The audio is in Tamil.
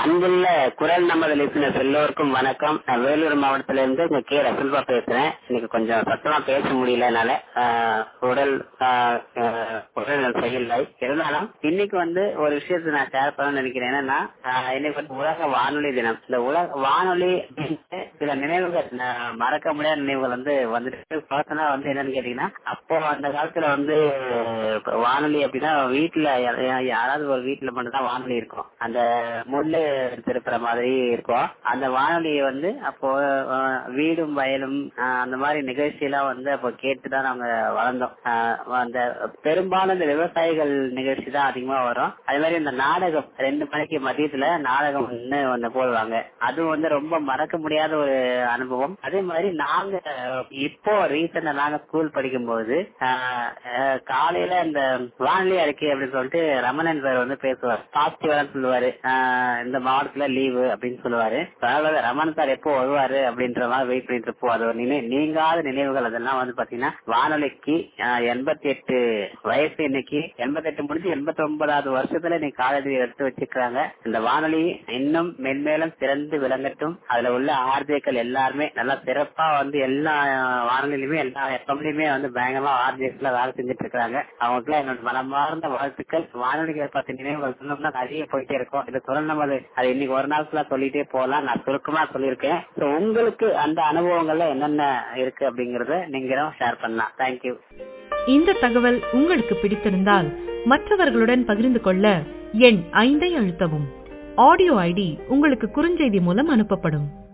அன்புள்ள குரல் நமது லிசனர்ஸ் எல்லோருக்கும் வணக்கம் நான் வேலூர் மாவட்டத்துல இருந்து இங்க கே ரசல்பா பேசுறேன் இன்னைக்கு கொஞ்சம் சத்தமா பேச முடியல என்னால ஆஹ், உடல் ஆஹ், ஆஹ், உடல் சரியில்லை இருந்தாலும் இன்னைக்கு வந்து ஒரு விஷயத்தை நான் ஷேர் பண்ண நினைக்கிறேன் என்னன்னா ஆஹ், இன்னைக்கு வந்து உலக வானொலி தினம் இந்த உலக வானொலி அப்படின்னு சில நினைவுகள் நான் மறக்க முடியாத நினைவுகள் வந்து வந்துட்டு பர்சனலா வந்து என்னன்னு கேட்டீங்கன்னா அப்போ அந்த காலத்துல வந்து இப்ப வானொலி அப்படின்னா வீட்டுல யா- யா- யாராவது ஒரு வீட்டுல மட்டும் தான் வானொலி இருக்கும் அந்த முள்ளு திருப்புற மாதிரி இருக்கும் அந்த வானொலியை வந்து அப்போ அஹ், வீடும் வயலும் அஹ், அந்த மாதிரி நிகழ்ச்சி எல்லாம் வந்து அப்போ கேட்டுதான் நாங்க வளர்ந்தோம் அஹ், அந்த பெரும்பாலும் இந்த விவசாயிகள் நிகழ்ச்சி தான் அதிகமா வரும் அதே மாதிரி இந்த நாடகம் ரெண்டு மணிக்கு மதியத்துல நாடகம் ஒண்ணு ஒண்ணு போடுவாங்க அது வந்து ரொம்ப மறக்க முடியாத ஒரு அனுபவம் அதே மாதிரி நாங்க இப்போ ரீசெண்டா நாங்க ஸ்கூல் படிக்கும்போது ஆஹ், ஆஹ், காலையில இந்த வானிலை அறிக்கை அப்படின்னு சொல்லிட்டு ரமணன் சார் வந்து பேசுவார் பாசிட்டிவா சொல்லுவாரு ஆஹ், இந்த மாவட்டத்துல லீவு அப்படின்னு சொல்லுவாரு அதனால ரமணன் சார் எப்போ வருவாரு அப்படின்ற மாதிரி வெயிட் பண்ணிட்டு இருப்போம் அது ஒரு நினை நீங்காத நினைவுகள் அதெல்லாம் வந்து பாத்தீங்கன்னா வானொலிக்கு எண்பத்தி எட்டு வயசு இன்னைக்கு எண்பத்தி எட்டு முடிஞ்சு எண்பத்தி ஒன்பதாவது வருஷத்துல இன்னைக்கு காலேஜ் எடுத்து வச்சிருக்காங்க இந்த வானொலி இன்னும் மென்மேலும் சிறந்து விளங்கட்டும் அதுல உள்ள ஆர்ஜேக்கள் எல்லாருமே நல்லா சிறப்பா வந்து எல்லா வானொலியிலுமே எல்லா எஃப்எம்லயுமே வந்து பயங்கரமா ஆர்ஜேக்ல வேலை செஞ்சுட்டு இருக்காங்க அவங்களுக்கு என்னோட மனமார்ந்த வாழ்த்துக்கள் வானொலிகளை பத்தி நினைவுகள் சொன்னோம்னா நிறைய போயிட்டே இருக்கும் இது குரல் நமது அது இன்னைக்கு ஒரு நாள் ஃபுல்லா சொல்லிட்டே போகலாம் நான் சுருக்கமா சொல்லியிருக்கேன் So, உங்களுக்கு அந்த அனுபவங்கள்ல என்னென்ன இருக்கு அப்படிங்கறத நீங்க ஷேர் பண்ணலாம் தேங்க்யூ இந்த தகவல் உங்களுக்கு பிடித்திருந்தால் மற்றவர்களுடன் பகிர்ந்து கொள்ள எண் ஐந்தை அழுத்தவும் ஆடியோ ஐடி உங்களுக்கு குறுஞ்செய்தி மூலம் அனுப்பப்படும்